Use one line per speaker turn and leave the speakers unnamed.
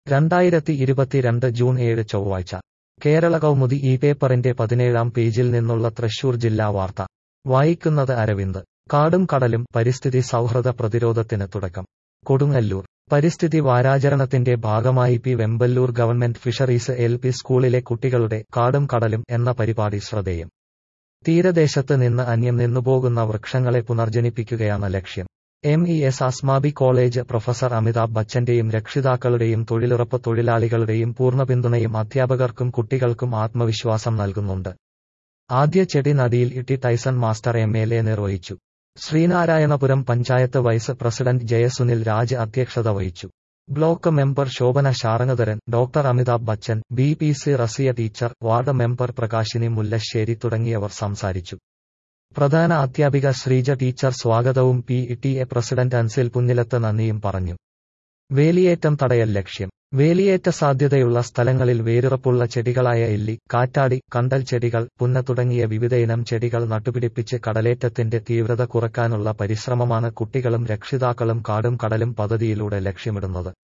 രണ്ടായിരത്തി ഇരുപത്തിരണ്ട് ജൂൺ ഏഴ് ചൊവ്വാഴ്ച കേരള കൗമുദി ഈ പേപ്പറിന്റെ പതിനേഴാം പേജിൽ നിന്നുള്ള തൃശൂർ ജില്ലാ വാർത്ത വായിക്കുന്നത് അരവിന്ദ് കാടും കടലും പരിസ്ഥിതി സൗഹൃദ പ്രതിരോധത്തിന് തുടക്കം കൊടുങ്ങല്ലൂർ പരിസ്ഥിതി വാരാചരണത്തിന്റെ ഭാഗമായി P Vemballur government fisheries L P സ്കൂളിലെ കുട്ടികളുടെ കാടും കടലും എന്ന പരിപാടി ശ്രദ്ധേയം തീരദേശത്ത് നിന്ന് അന്യം നിന്നുപോകുന്ന വൃക്ഷങ്ങളെ പുനർജനിപ്പിക്കുകയാണ് ലക്ഷ്യം M E S Asmabi college professor Amitabh ബച്ചന്റെയും രക്ഷിതാക്കളുടെയും തൊഴിലുറപ്പ് തൊഴിലാളികളുടെയും പൂർണ്ണ പിന്തുണയും അധ്യാപകർക്കും കുട്ടികൾക്കും ആത്മവിശ്വാസം നൽകുന്നുണ്ട് ആദ്യ ചെടി നദിയിൽ E T Taison master M L A നിർവഹിച്ചു ശ്രീനാരായണപുരം പഞ്ചായത്ത് വൈസ് പ്രസിഡന്റ് ജയസുനിൽ രാജ് അധ്യക്ഷത വഹിച്ചു block member Shobhana Sarangadharan doctor Amitabh Bachchan B P C Rasiya teacher ward member Prakashini Mullassery തുടങ്ങിയവർ സംസാരിച്ചു പ്രധാന അധ്യാപിക ശ്രീജ ടീച്ചർ സ്വാഗതവും P T A president Ansil Punnilath നന്ദിയും പറഞ്ഞു വേലിയേറ്റം തടയൽ ലക്ഷ്യം വേലിയേറ്റ സാധ്യതയുള്ള സ്ഥലങ്ങളിൽ വേരുറപ്പുള്ള ചെടികളായ എല്ലി കാറ്റാടി കണ്ടൽ ചെടികൾ പുന്ന തുടങ്ങിയ വിവിധയിനം ചെടികൾ നട്ടുപിടിപ്പിച്ച് കടലേറ്റത്തിന്റെ തീവ്രത കുറയ്ക്കാനുള്ള പരിശ്രമമാണ് കുട്ടികളും രക്ഷിതാക്കളും കാടും കടലും പദ്ധതിയിലൂടെ ലക്ഷ്യമിടുന്നത്